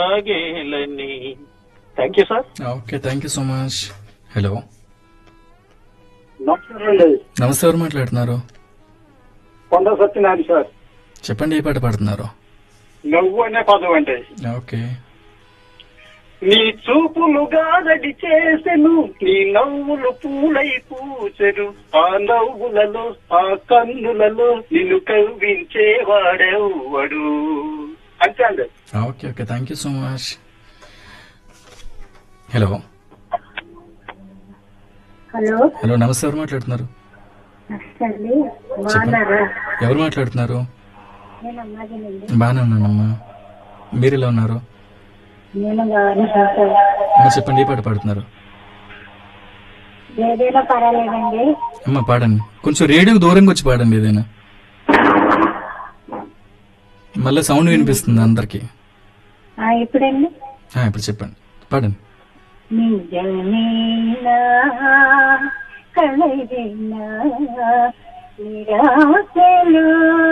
సాగేలని thank you sir okay thank you so much hello నమస్కారం అండి నమస్తే ఎవరు మాట్లాడుతున్నారు కొండ సత్యనారాయణ సార్ చెప్పండి ఏ పాట పాడుతున్నారు నవ్వు అనే పదం అంటే ఓకే నీ చూపులు గారడి చేసెను నీ నవ్వులు పూలై పూచెరు ఆ నవ్వులలో ఆ కన్నులలో నిన్ను కవ్వించేవాడెవ్వడు అంతే అండి okay okay thank you so much hello hello hello namaste ఎవరు మాట్లాడుతున్నారు నమస్తే అండి బాగున్నారా ఎవరు మాట్లాడుతున్నారు నేను అమ్మాయినండి బాగానే ఉన్నానమ్మా మీరు ఎలా ఉన్నారు నేను బాగానే ఉంటాను అమ్మ చెప్పండి ఏ పాట పాడుతున్నారు ఏదైనా పర్వాలేదండి అమ్మ పాడండి కొంచెం రేడియో దూరంగా వచ్చి పాడండి ఏదైనా మళ్ళీ సౌండ్ వినిపిస్తుంది అందరికి ఆ, ఇప్పుడండి ఇప్పుడు చెప్పండి పాడండి నిజమేనా కలవేనా నిరాశలు